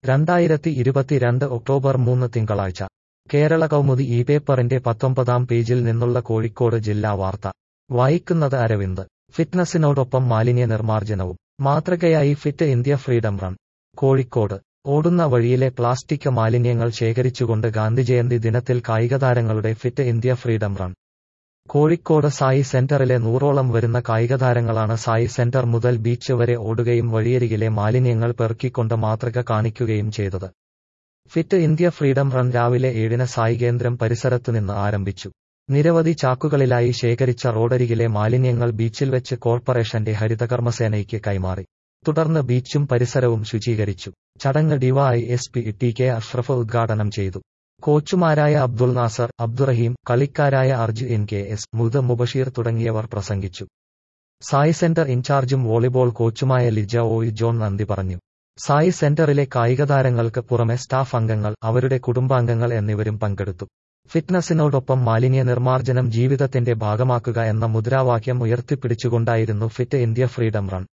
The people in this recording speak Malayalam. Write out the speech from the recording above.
രണ്ടായിരത്തി ഇരുപത്തിരണ്ട് ഒക്ടോബർ മൂന്ന് തിങ്കളാഴ്ച കേരള കൗമുദി ഈ പേപ്പറിന്റെ പത്തൊമ്പതാം പേജിൽ നിന്നുള്ള കോഴിക്കോട് ജില്ലാ വാർത്ത വായിക്കുന്നത് അരവിന്ദ് ഫിറ്റ്നസിനോടൊപ്പം മാലിന്യ നിർമ്മാർജ്ജനവും മാതൃകയായി fit India freedom run Kozhikode ഓടുന്ന വഴിയിലെ പ്ലാസ്റ്റിക് മാലിന്യങ്ങൾ ശേഖരിച്ചുകൊണ്ട് ഗാന്ധിജയന്തി ദിനത്തിൽ കായികതാരങ്ങളുടെ fit India freedom run Kozhikode SAI സെന്ററിലെ നൂറോളം വരുന്ന കായികതാരങ്ങളാണ് സായി സെന്റർ മുതൽ ബീച്ച് വരെ ഓടുകയും വഴിയരികിലെ മാലിന്യങ്ങൾ പെറുക്കിക്കൊണ്ട് മാതൃക കാണിക്കുകയും ചെയ്തത് ഫിറ്റ് ഇന്ത്യ ഫ്രീഡം റൺ രാവിലെ ഏഴിന് സായി കേന്ദ്രം പരിസരത്തുനിന്ന് ആരംഭിച്ചു നിരവധി ചാക്കുകളിലായി ശേഖരിച്ച റോഡരികിലെ മാലിന്യങ്ങൾ ബീച്ചിൽ വെച്ച് കോർപ്പറേഷന്റെ ഹരിതകർമ്മസേനയ്ക്ക് കൈമാറി തുടർന്ന് ബീച്ചും പരിസരവും ശുചീകരിച്ചു ചടങ്ങ് D Y S P T K Ashraf ഉദ്ഘാടനം ചെയ്തു കോച്ചുമാരായ അബ്ദുൾ നാസർ അബ്ദുറഹീം കളിക്കാരായ അർജു എൻ കെ എസ് മുത മുബഷീർ തുടങ്ങിയവർ പ്രസംഗിച്ചു സായി സെന്റർ ഇൻചാർജും വോളിബോൾ കോച്ചുമായ ലിജ ഓയ് ജോൺ നന്ദി പറഞ്ഞു സായി സെന്ററിലെ കായികതാരങ്ങൾക്ക് പുറമെ സ്റ്റാഫ് അംഗങ്ങൾ അവരുടെ കുടുംബാംഗങ്ങൾ എന്നിവരും പങ്കെടുത്തു ഫിറ്റ്നസിനോടൊപ്പം മാലിന്യ നിർമ്മാർജ്ജനം ജീവിതത്തിന്റെ ഭാഗമാക്കുക എന്ന മുദ്രാവാക്യം ഉയർത്തിപ്പിടിച്ചുകൊണ്ടായിരുന്നു ഫിറ്റ് ഇന്ത്യ ഫ്രീഡം റൺ